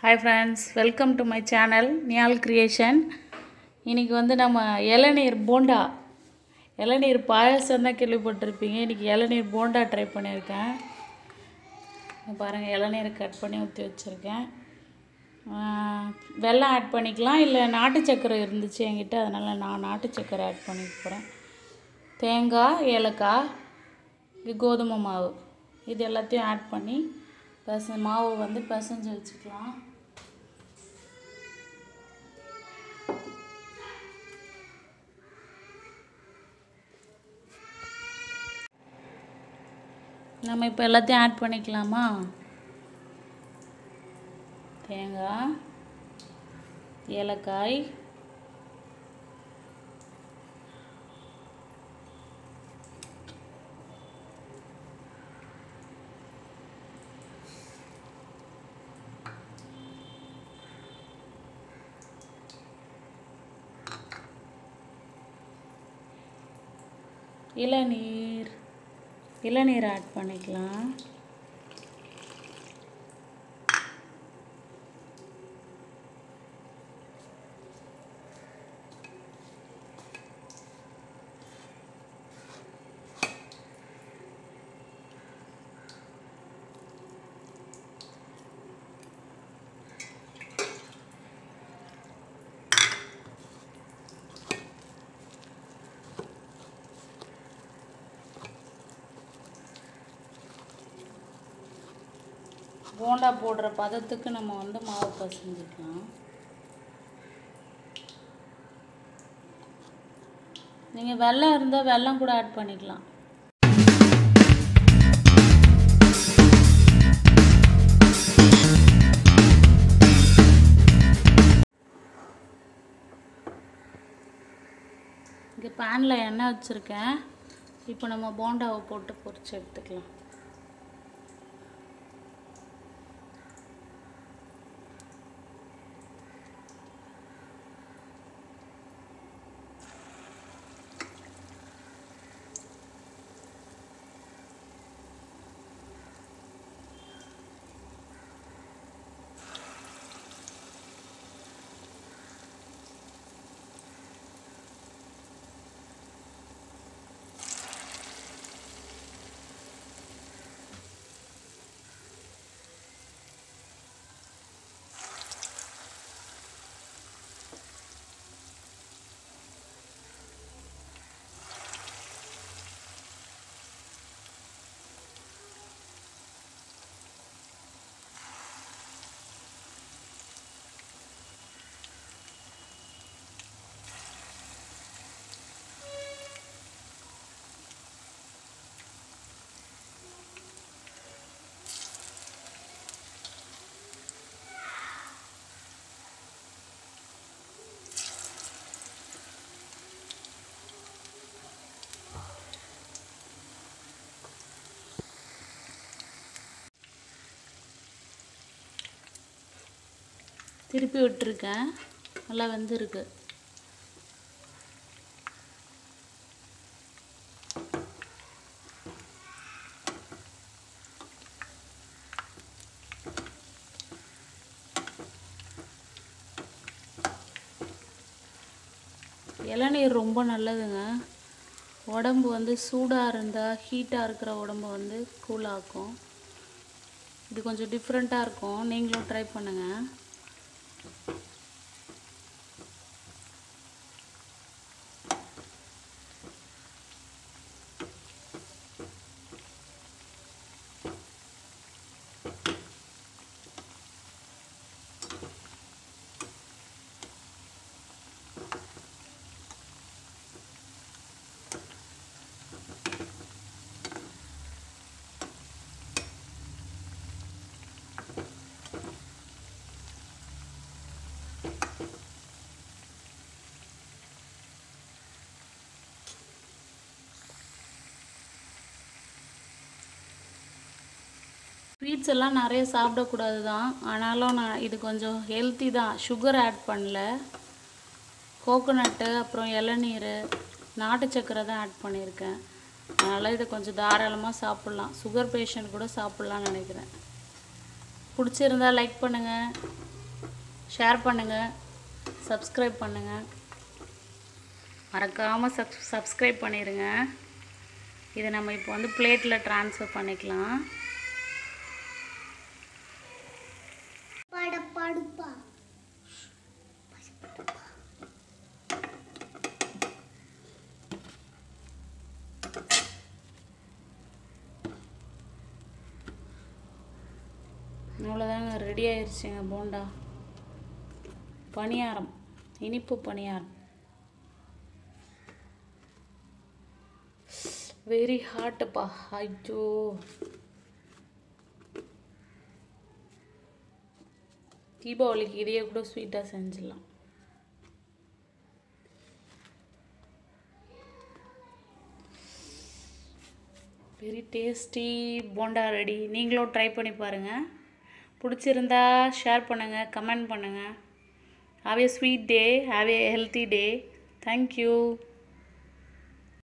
hi friends welcome to my channel நியால் creation இன்றைக்கி வந்து நம்ம இளநீர் போண்டா இளநீர் பாயாசம் தான் கேள்விப்பட்டிருப்பீங்க இன்றைக்கி இளநீர் போண்டா ட்ரை பண்ணியிருக்கேன் இங்க பாருங்கள் இளநீர் கட் பண்ணி ஊற்றி வச்சுருக்கேன் ஆஹ், வெல்லம் ஆட் பண்ணிக்கலாம் இல்லை நாட்டு சக்கரை இருந்துச்சு என்கிட்ட அதனால் நான் நாட்டு சக்கரை ஆட் பண்ணிக்க போகிறேன் தேங்காய் ஏலக்காய் இது கோதுமை மாவு இது எல்லாத்தையும் ஆட் பண்ணி பச மாவு வந்து பிசைஞ்சு வச்சுக்கலாம் நம்ம இப்போ எல்லாத்தையும் ஆட் பண்ணிக்கலாமா தேங்காய் ஏலக்காய் இளநீர் இளநீர் ஆட் பண்ணிக்கலாம் போண்டா போடுற பதத்துக்கு நம்ம வந்து மாவு பசஞ்சிக்கலாம் நீங்கள் வெல்லம் இருந்தால் வெல்லம் கூட ஆட் பண்ணிக்கலாம் இங்கே பேனில் எண்ணெய் வச்சுருக்கேன் இப்போ நம்ம போண்டாவை போட்டு பொரிச்சு எடுத்துக்கலாம் திருப்பி விட்டுருக்கேன் நல்லா வெந்திருக்கு இளநீர் ரொம்ப நல்லதுங்க உடம்பு வந்து சூடாக இருந்தால் ஹீட்டாக இருக்கிற உடம்பு வந்து கூலாக்கும் இது கொஞ்சம் டிஃப்ரெண்ட்டாக இருக்கும் நீங்களும் ட்ரை பண்ணுங்கள் ஸ்வீட்ஸ் எல்லாம் நிறைய சாப்பிடக்கூடாது தான் ஆனாலும் நான் இது கொஞ்சம் ஹெல்த்தி தான் சுகர் ஆட் பண்ணல கோகோனட்டு அப்புறம் இளநீர் நாட்டு சக்கரை தான் ஆட் பண்ணியிருக்கேன் அதனால் இதை கொஞ்சம் தாராளமாக சாப்பிட்லாம் சுகர் பேஷண்ட் கூட சாப்பிட்லான்னு நினைக்கிறேன் பிடிச்சிருந்தா லைக் பண்ணுங்கள் ஷேர் பண்ணுங்கள் சப்ஸ்கிரைப் பண்ணுங்கள் மறக்காமல் சப் சப்ஸ்கிரைப் பண்ணிடுங்க இதை நம்ம இப்போ வந்து பிளேட்டில் ட்ரான்ஸ்ஃபர் பண்ணிக்கலாம் பாட பாடுப்பா அவ்வளோதாங்க ரெடி ஆயிடுச்சுங்க போண்டா பணியாரம் இனிப்பு பணியாரம் வெரி ஹாட்டுப்பா ஐயோ தீபாவளிக்கு இதையே கூட ஸ்வீட்டாக செஞ்சிடலாம் வெரி டேஸ்டி போண்டா ரெடி நீங்களும் ட்ரை பண்ணி பாருங்கள் பிடிச்சிருந்தா ஷேர் பண்ணுங்கள் கமெண்ட் பண்ணுங்கள் have a sweet day have a healthy day thank you